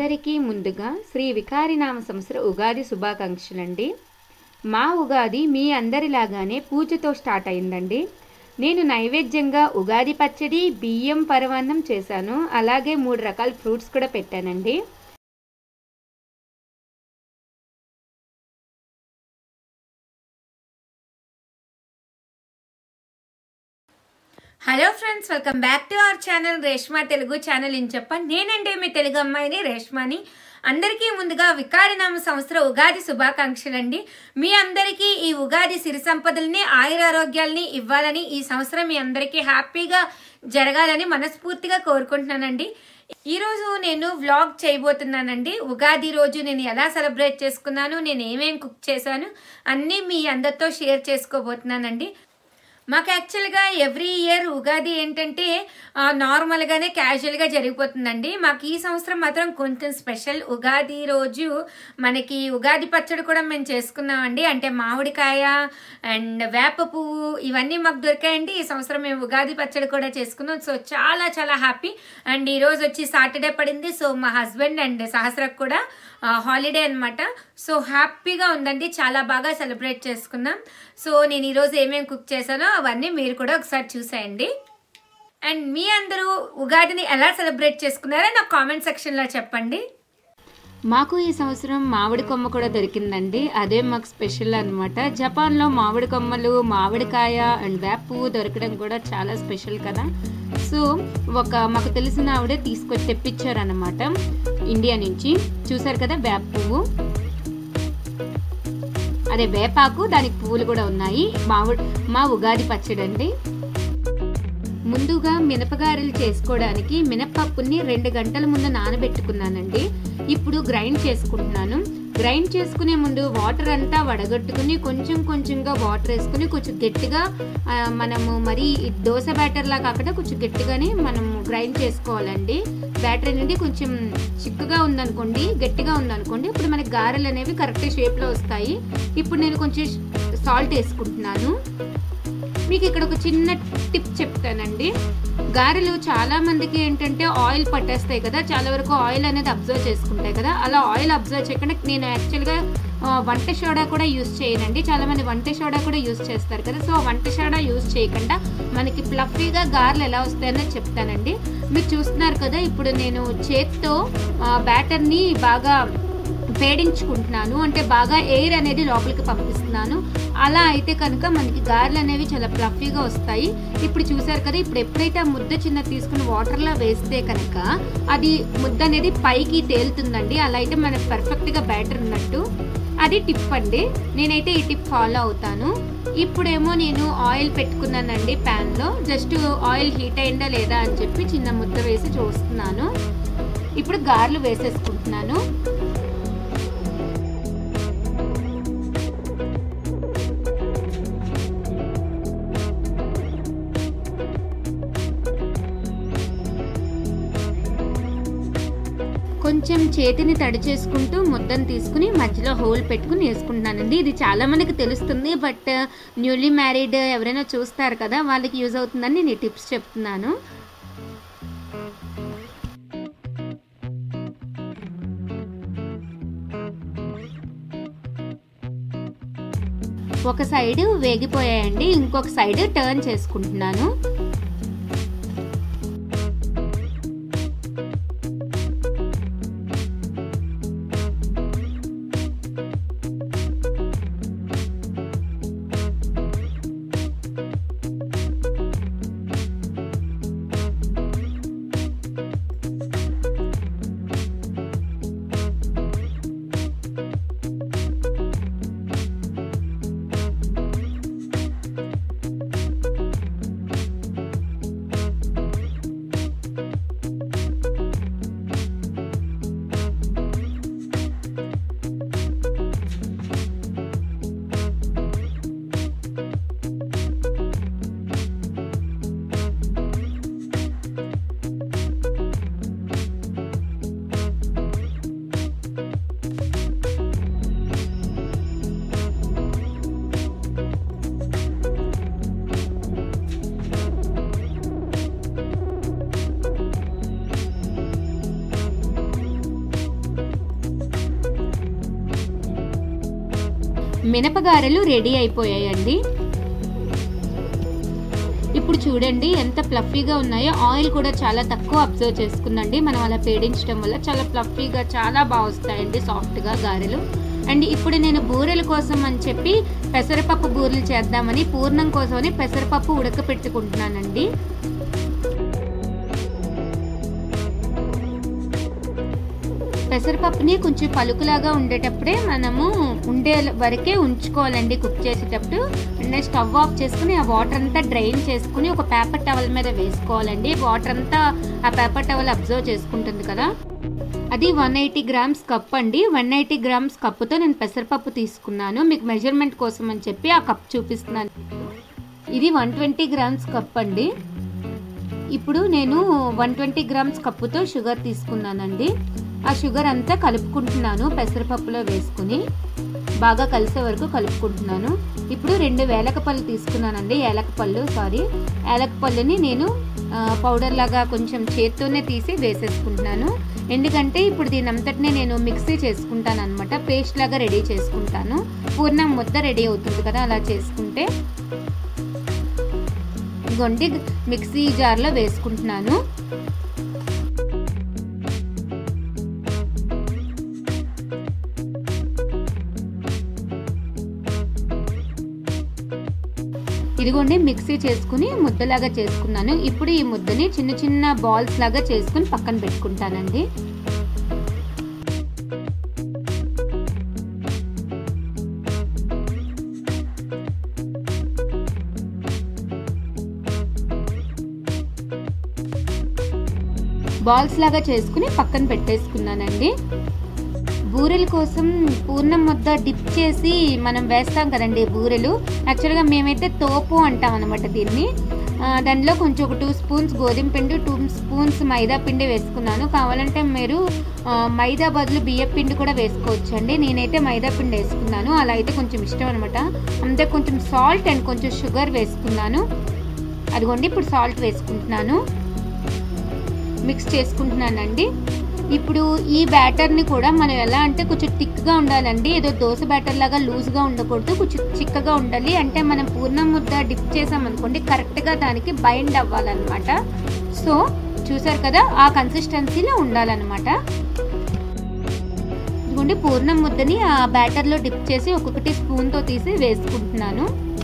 అందరికీ ముందుగా శ్రీ వికారినామ సంవత్సర ఉగాది శుభాకాంక్షలండి మా ఉగాది మీ అందరిలాగానే పూజతో స్టార్ట్ అయిందండి నేను నైవేద్యంగా ఉగాది పచ్చడి బియ్యం పరమాన్నం చేశాను అలాగే మూడు రకాల ఫ్రూట్స్ కూడా పెట్టానండి hello friends welcome back to our channel Reshma Telugu channel అని చెప్ప నేనండి మీ తెలుగు అమ్మాయిని రేష్మాని అందరికీ ముందుగా వికారినామ సంవత్సర ఉగాది శుభాకాంక్షలు అండి మీ అందరికీ ఈ ఉగాది సిరి సంపదల్ని ఆయురారోగ్యాల్ని ఇవ్వాలని ఈ సంవత్సరం మీ అందరికీ హ్యాపీగా జరగాలని మనస్ఫూర్తిగా కోరుకుంటున్నానండి ఈరోజు నేను వ్లాగ్ చేయబోతున్నానండి ఉగాది రోజు నేను ఎలా సెలబ్రేట్ చేసుకున్నాను నేను ఏమేం కుక్ చేశాను అన్నీ మీ అందరితో షేర్ చేసుకోబోతున్నానండి మాకు యాక్చువల్గా ఎవ్రీ ఇయర్ ఉగాది ఏంటంటే ఆ, నార్మల్గానే క్యాజువల్గా జరిగిపోతుందండి మాకు ఈ సంవత్సరం మాత్రం కొంచెం స్పెషల్ ఉగాది రోజు మనకి ఉగాది పచ్చడి కూడా మేము చేసుకున్నామండి అంటే మామిడికాయ అండ్ వేప పువ్వు ఇవన్నీ మాకు దొరికాయండి ఈ సంవత్సరం మేము ఉగాది పచ్చడి కూడా చేసుకున్నాం సో చాలా చాలా హ్యాపీ అండ్ ఈ రోజు వచ్చి సాటర్డే పడింది సో మా హస్బెండ్ అండ్ సహస్రకు కూడా హాలిడే అన్నమాట సో హ్యాపీగా ఉందండి చాలా బాగా సెలబ్రేట్ చేసుకున్నాం సో నేను ఈరోజు ఏమేమి కుక్ చేశానో అవన్నీ మీరు కూడా ఒకసారి చూసేయండి అండ్ మీ అందరూ ఉగాదిని ఎలా సెలబ్రేట్ చేసుకున్నారో నాకు కామెంట్ సెక్షన్లో చెప్పండి మాకు ఈ సంవత్సరం మామిడి కొమ్మ కూడా దొరికిందండి అదే మాకు స్పెషల్ అనమాట జపాన్లో మామిడి కొమ్మలు మామిడికాయ అండ్ వేప పువ్వు దొరకడం కూడా చాలా స్పెషల్ కదా సో ఒక మాకు తెలిసిన ఆవిడే తీసుకొచ్చి తెప్పించారనమాట ఇండియా నుంచి చూసారు కదా వేప పువ్వు అదే వేపాకు దానికి పువ్వులు కూడా ఉన్నాయి మామిడి మా ఉగాది పచ్చడి అండి ముందుగా మినపగారెలు చేసుకోవడానికి మినపప్పుని రెండు గంటల ముందు నానబెట్టుకున్నానండి ఇప్పుడు గ్రైండ్ చేసుకుంటున్నాను గ్రైండ్ చేసుకునే ముందు వాటర్ అంతా వడగట్టుకుని కొంచెం కొంచెంగా వాటర్ వేసుకుని కొంచెం గట్టిగా ఆ, మనము మరి ఈ దోశ బ్యాటర్ లా కాకుండా కొంచెం గట్టిగానే మనము గ్రైండ్ చేసుకోవాలండి బ్యాటర్ అనేది కొంచెం చిక్కుగా ఉందనుకోండి గట్టిగా ఉందనుకోండి ఇప్పుడు మనకి గారెలు అనేవి కరెక్ట్ షేప్లో వస్తాయి ఇప్పుడు నేను కొంచెం సాల్ట్ వేసుకుంటున్నాను మీకు ఇక్కడ ఒక చిన్న టిప్ చెప్తానండి గారెలు చాలా మందికి ఏంటంటే ఆయిల్ పట్టేస్తాయి కదా చాలా వరకు ఆయిల్ అనేది అబ్జర్వ్ చేసుకుంటాయి కదా అలా ఆయిల్ అబ్జర్వ్ చేయకుండా నేను యాక్చువల్గా ఆ, వంట సోడా కూడా యూస్ చేయనండి చాలా మంది వంట సోడా కూడా యూస్ చేస్తారు కదా సో వంట సోడా యూస్ చేయకుండా మనకి ఫ్లఫీగా గారెలు ఎలా వస్తాయని చెప్తానండి మీరు చూస్తున్నారు కదా ఇప్పుడు నేను చేత్తో బ్యాటర్ని బాగా వేడించుకుంటున్నాను అంటే బాగా ఎయిర్ అనేది లోపలికి పంపిస్తున్నాను అలా అయితే కనుక మనకి గారెలు అనేవి చాలా ఫ్లఫీగా వస్తాయి ఇప్పుడు చూసారు కదా ఇప్పుడు ఎప్పుడైతే ఆ ముద్ద చిన్న తీసుకుని వాటర్లో వేస్తే కనుక అది ముద్ద అనేది పైకి తేలుతుందండి అలా అయితే మనకు పర్ఫెక్ట్గా బ్యాటర్ ఉన్నట్టు అది టిప్ అండి నేనైతే ఈ టిప్ ఫాలో అవుతాను ఇప్పుడేమో నేను ఆయిల్ పెట్టుకున్నానండి ప్యాన్లో జస్ట్ ఆయిల్ హీట్ అయిందా లేదా అని చెప్పి చిన్న ముద్ద వేసి చూస్తున్నాను ఇప్పుడు గారెలు వేసేసుకుంటున్నాను కొంచెం చేతిని తడి చేసుకుంటూ ముద్దను తీసుకుని మధ్యలో హోల్ పెట్టుకుని వేసుకుంటున్నానండి ఇది చాలా మందికి తెలుస్తుంది బట్ న్యూలీ మ్యారీడ్ ఎవరైనా చూస్తారు కదా వాళ్ళకి యూజ్ అవుతుందని నేను ఈ టిప్స్ చెప్తున్నాను ఒక సైడ్ వేగిపోయాయండి ఇంకొక సైడ్ టర్న్ చేసుకుంటున్నాను మినపగారెలు రెడీ అయిపోయాయండి ఇప్పుడు చూడండి ఎంత ఫ్లఫీగా ఉన్నాయో ఆయిల్ కూడా చాలా తక్కువ అబ్జర్వ్ చేసుకుందండి మనం అలా పేడించడం వల్ల చాలా ఫ్లఫీగా చాలా బాగా వస్తాయండి సాఫ్ట్గా గారెలు అండ్ ఇప్పుడు నేను బూరెల కోసం అని చెప్పి పెసరపప్పు బూరెలు చేద్దామని పూర్ణం కోసమని పెసరపప్పు ఉడకపెట్టుకుంటున్నానండి పెసరపప్పుని కొంచెం పలుకులాగా ఉండేటప్పుడే మనము ఉండే వరకే ఉంచుకోవాలండి కుక్ చేసేటప్పుడు అండ్ స్టవ్ ఆఫ్ చేసుకుని ఆ వాటర్ అంతా డ్రైన్ చేసుకుని ఒక పేపర్ టవల్ మీద వేసుకోవాలండి వాటర్ అంతా ఆ పేపర్ టవల్ అబ్జర్వ్ చేసుకుంటుంది కదా అది వన్ ఎయిటీ గ్రామ్స్ కప్ అండి వన్ ఎయిటీ గ్రామ్స్ కప్పుతో నేను పెసరపప్పు తీసుకున్నాను మీకు మెజర్మెంట్ కోసం అని చెప్పి ఆ కప్ చూపిస్తున్నాను ఇది వన్ ట్వంటీ గ్రామ్స్ కప్ అండి ఇప్పుడు నేను వన్ ట్వంటీ గ్రామ్స్ కప్పుతో షుగర్ తీసుకున్నానండి ఆ షుగర్ అంతా కలుపుకుంటున్నాను పెసరపప్పులో వేసుకుని బాగా కలిసే వరకు కలుపుకుంటున్నాను ఇప్పుడు రెండు వేలకపళ్ళు తీసుకున్నానండి ఏలకపళ్ళు సారీ ఏలకపళ్ళుని నేను పౌడర్ లాగా కొంచెం చేత్తోనే తీసి వేసేసుకుంటున్నాను ఎందుకంటే ఇప్పుడు దీని అంతటినే నేను మిక్సీ చేసుకుంటాను అనమాట పేస్ట్ లాగా రెడీ చేసుకుంటాను పూర్ణం ముద్ద రెడీ అవుతుంది కదా అలా చేసుకుంటే ఇదిగోండి మిక్సీ జార్లో వేసుకుంటున్నాను ఇదిగోండి మిక్సీ చేసుకుని ముద్దలాగా చేసుకున్నాను ఇప్పుడు ఈ ముద్దని చిన్న చిన్న బాల్స్ లాగా చేసుకుని పక్కన పెట్టుకుంటానండి బాల్స్ లాగా చేసుకుని పక్కన పెట్టేసుకున్నానండి బూరెల కోసం పూర్ణం ముద్ద డిప్ చేసి మనం వేస్తాం కదండి బూరెలు యాక్చువల్గా మేమైతే తోపు అంటాం అనమాట దీన్ని దానిలో కొంచెం ఒక టూ స్పూన్స్ గోధుమ పిండి టూ స్పూన్స్ మైదా పిండి వేసుకున్నాను కావాలంటే మీరు మైదా బదులు బియ్య పిండి కూడా వేసుకోవచ్చు అండి నేనైతే మైదా పిండి వేసుకున్నాను అలా అయితే కొంచెం ఇష్టం అనమాట అంతే కొంచెం సాల్ట్ అండ్ కొంచెం షుగర్ వేసుకున్నాను అదిగోండి ఇప్పుడు సాల్ట్ వేసుకుంటున్నాను మిక్స్ చేసుకుంటున్నానండి ఇప్పుడు ఈ బ్యాటర్ని కూడా మనం ఎలా అంటే కొంచెం థిక్గా ఉండాలండి ఏదో దోశ బ్యాటర్ లాగా లూజ్గా ఉండకూడదు కొంచెం చిక్కగా ఉండాలి అంటే మనం పూర్ణం ముద్ద డిప్ చేసామనుకోండి కరెక్ట్గా దానికి బైండ్ అవ్వాలన్నమాట సో చూసారు కదా ఆ కన్సిస్టెన్సీలో ఉండాలన్నమాట ఇదిగోండి పూర్ణం ముద్దని ఆ బ్యాటర్లో డిప్ చేసి ఒక్కొక్కటి స్పూన్తో తీసి వేసుకుంటున్నాను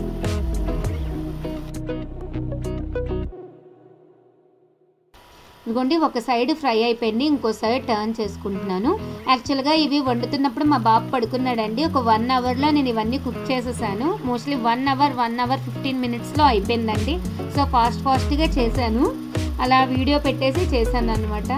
ఇదిగోండి ఒక సైడ్ ఫ్రై అయిపోయింది ఇంకో సైడ్ టర్న్ చేసుకుంటున్నాను యాక్చువల్గా ఇవి వండుతున్నప్పుడు మా బాబు పడుకున్నాడండి ఒక వన్ అవర్లో నేను ఇవన్నీ కుక్ చేసేసాను mostly one hour one hour fifteen మినిట్స్లో అయిపోయిందండి సో ఫాస్ట్ ఫాస్ట్గా చేశాను అలా వీడియో పెట్టేసి చేశాను అనమాట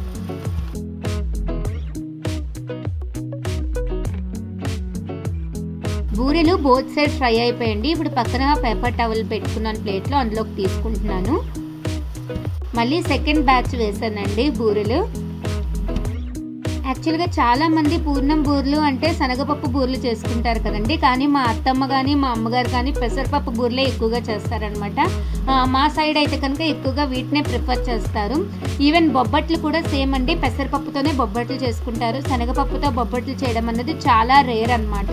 బూరెలు బోత్ సైడ్ ఫ్రై అయిపోయండి ఇప్పుడు పక్కన పేపర్ టవల్ పెట్టుకున్నాను ప్లేట్లో అందులోకి తీసుకుంటున్నాను మళ్ళీ సెకండ్ బ్యాచ్ వేసానండి బూరెలు యాక్చువల్గా చాలా మంది పూర్ణం బూరెలు అంటే శనగపప్పు బూరెలు చేసుకుంటారు కదండి కానీ మా అత్తమ్మ కానీ మా అమ్మగారు కానీ పెసరపప్పు బూరెలే ఎక్కువగా చేస్తారనమాట మా సైడ్ అయితే కనుక ఎక్కువగా వీటినే ప్రిఫర్ చేస్తారు ఈవెన్ బొబ్బట్లు కూడా సేమ్ అండి పెసరపప్పుతోనే బొబ్బట్లు చేసుకుంటారు శనగపప్పుతో బొబ్బట్లు చేయడం అనేది చాలా రేర్ అనమాట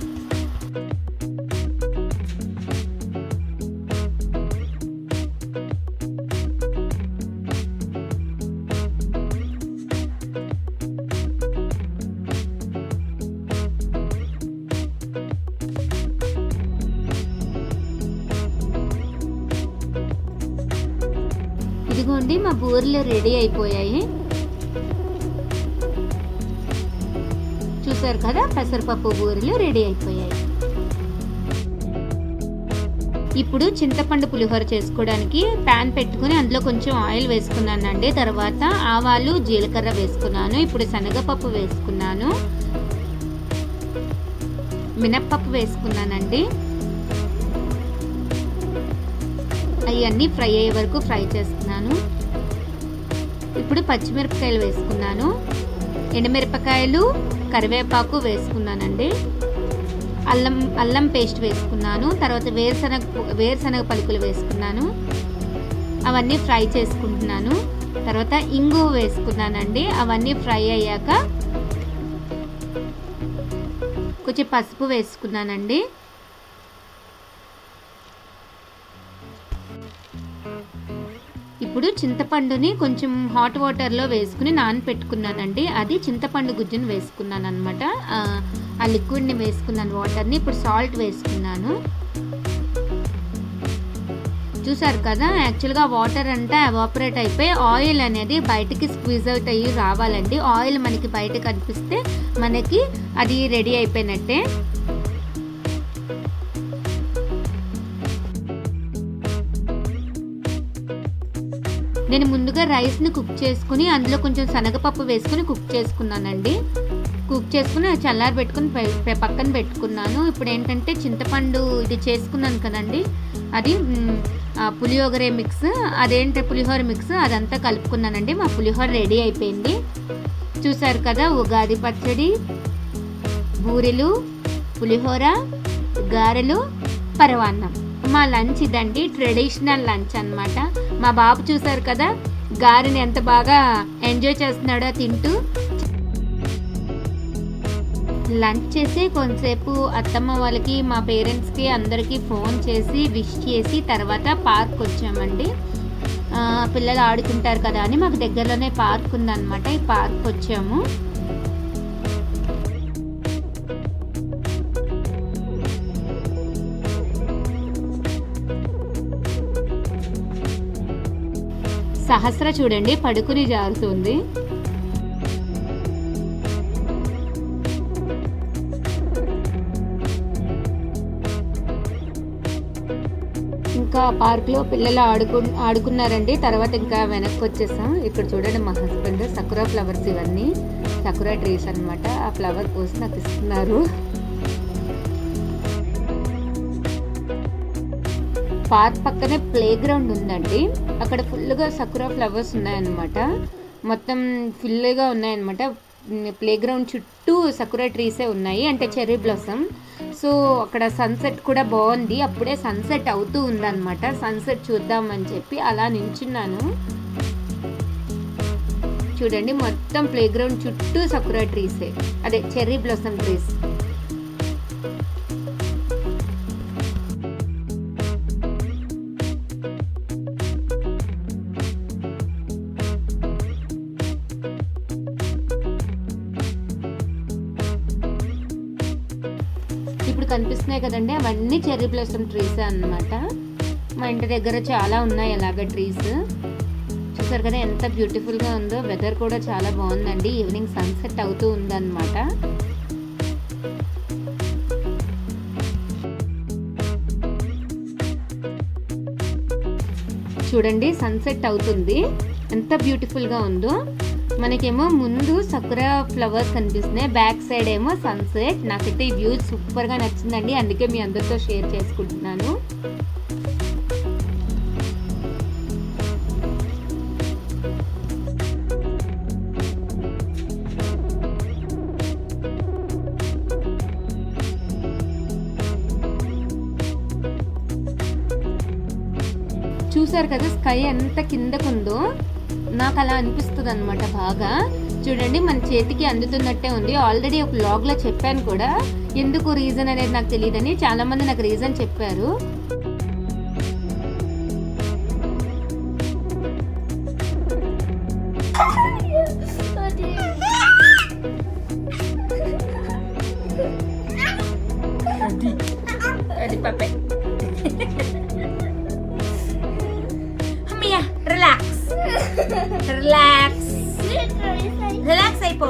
ఇదిగోండి మా బూరెలు రెడీ అయిపోయాయి చూసారు కదా పెసరపప్పు బూరెలు రెడీ అయిపోయాయి ఇప్పుడు చింతపండు పులిహోర చేసుకోవడానికి ప్యాన్ పెట్టుకుని అందులో కొంచెం ఆయిల్ వేసుకున్నానండి తర్వాత ఆవాలు జీలకర్ర వేసుకున్నాను ఇప్పుడు శనగపప్పు వేసుకున్నాను మినప్పప్పు వేసుకున్నానండి అవన్నీ ఫ్రై అయ్యే వరకు ఫ్రై చేస్తున్నాను ఇప్పుడు పచ్చిమిరపకాయలు వేసుకున్నాను ఎండుమిరపకాయలు కరివేపాకు వేసుకున్నానండి అల్లం అల్లం పేస్ట్ వేసుకున్నాను తర్వాత వేరుశనగ వేరుశనగ పలుకులు వేసుకున్నాను అవన్నీ ఫ్రై చేసుకుంటున్నాను తర్వాత ఇంగు వేసుకున్నానండి అవన్నీ ఫ్రై అయ్యాక కొంచెం పసుపు వేసుకున్నానండి ఇప్పుడు చింతపండుని కొంచెం హాట్ వాటర్లో వేసుకుని నానపెట్టుకున్నానండి అది చింతపండు గుజ్జుని వేసుకున్నాను అనమాట ఆ లిక్విడ్ని వేసుకున్నాను వాటర్ని ఇప్పుడు సాల్ట్ వేసుకున్నాను చూసారు కదా యాక్చువల్గా వాటర్ అంతా ఎవాపరేట్ అయిపోయి ఆయిల్ అనేది బయటికి స్క్వీజ్ అవుట్ అయ్యి రావాలండి ఆయిల్ మనకి బయట కనిపిస్తే మనకి అది రెడీ అయిపోయినట్టే నేను ముందుగా రైస్ని కుక్ చేసుకుని అందులో కొంచెం శనగపప్పు వేసుకుని కుక్ చేసుకున్నానండి కుక్ చేసుకుని చల్లారి పెట్టుకుని పక్కన పెట్టుకున్నాను ఇప్పుడు ఏంటంటే చింతపండు ఇది చేసుకున్నాను కదండి అది పులిహోగరే మిక్స్ అదేంటే పులిహోర మిక్స్ అదంతా కలుపుకున్నానండి మా పులిహోర రెడీ అయిపోయింది చూసారు కదా ఉగాది పచ్చడి బూరెలు పులిహోర గారెలు పరవాన్నం మా లంచ్ ఇదండి ట్రెడిషనల్ లంచ్ అనమాట మా బాబు చూసారు కదా గారెని ఎంత బాగా ఎంజాయ్ చేస్తున్నాడో తింటూ లంచ్ చేసి కొంతసేపు అత్తమ్మ వాళ్ళకి మా పేరెంట్స్కి అందరికీ ఫోన్ చేసి విష్ చేసి తర్వాత పార్క్ వచ్చామండి పిల్లలు ఆడుకుంటారు కదా అని మాకు దగ్గరలోనే పార్క్ ఉందన్నమాట ఈ పార్క్ వచ్చాము సహస్ర చూడండి పడుకుని జారుతుంది ఇంకా పార్క్లో పిల్లలు ఆడుకు ఆడుకున్నారండి తర్వాత ఇంకా వెనక్కి వచ్చేసాం ఇక్కడ చూడండి మా హస్బెండ్ సకురా ఫ్లవర్స్ ఇవన్నీ సకురా ట్రీస్ అనమాట ఆ ఫ్లవర్ కోసి నాకు ఇస్తున్నారు పార్క్ పక్కనే ప్లే గ్రౌండ్ ఉందండి అక్కడ ఫుల్గా సకురా ఫ్లవర్స్ ఉన్నాయన్నమాట మొత్తం ఫుల్గా ఉన్నాయన్నమాట ప్లే గ్రౌండ్ చుట్టూ సకురా ట్రీసే ఉన్నాయి అంటే చెర్రీ బ్లాసమ్ సో అక్కడ సన్సెట్ కూడా బాగుంది అప్పుడే సన్సెట్ అవుతూ ఉందన్నమాట సన్సెట్ చూద్దామని చెప్పి అలా నించున్నాను చూడండి మొత్తం ప్లే గ్రౌండ్ చుట్టూ సకురా ట్రీసే అదే చెర్రీ బ్లాసమ్ ట్రీస్ ఇప్పుడు కనిపిస్తున్నాయి కదండి అవన్నీ చెర్రీ బ్లాసమ్ ట్రీస్ అన్నమాట మా ఇంటి దగ్గర చాలా ఉన్నాయి అలాగ ట్రీస్ చూసారు కదా ఎంత బ్యూటిఫుల్గా ఉందో వెదర్ కూడా చాలా బాగుందండి ఈవినింగ్ సన్సెట్ అవుతూ ఉందన్నమాట చూడండి సన్సెట్ అవుతుంది ఎంత బ్యూటిఫుల్గా ఉందో మనకేమో ముందు సకురా ఫ్లవర్స్ కనిపిస్తున్నాయి బ్యాక్ సైడ్ ఏమో సన్సెట్ నాకైతే ఈ వ్యూ సూపర్గా నచ్చిందండి అందుకే మీ అందరితో షేర్ చేసుకుంటున్నాను చూసారు కదా స్కై ఎంత కిందకుందో నాకు అలా అనిపిస్తుంది అనమాట బాగా చూడండి మన చేతికి అందుతున్నట్టే ఉంది ఆల్రెడీ ఒక బ్లాగ్ లో చెప్పాను కూడా ఎందుకు రీజన్ అనేది నాకు తెలియదని చాలా మంది నాకు రీజన్ చెప్పారు అది పప్పే అమ్మయ్య రిలాక్స్ రిలాక్స్ రిలాక్స్ అయిపో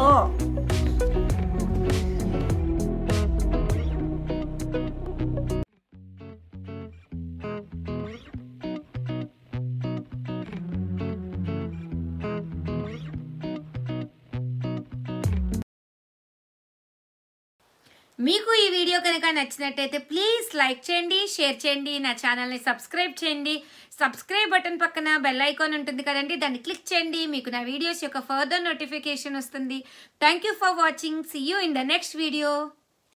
మీకు ఈ వీడియో కనుక నచ్చినట్టయితే ప్లీజ్ లైక్ చేయండి షేర్ చేయండి నా ఛానల్ని సబ్స్క్రైబ్ చేయండి సబ్స్క్రైబ్ బటన్ పక్కన బెల్ ఐకాన్ ఉంటుంది కదండి దాన్ని క్లిక్ చేయండి మీకు నా వీడియోస్ యొక్క ఫర్దర్ నోటిఫికేషన్ వస్తుంది thank you for watching see you in the next video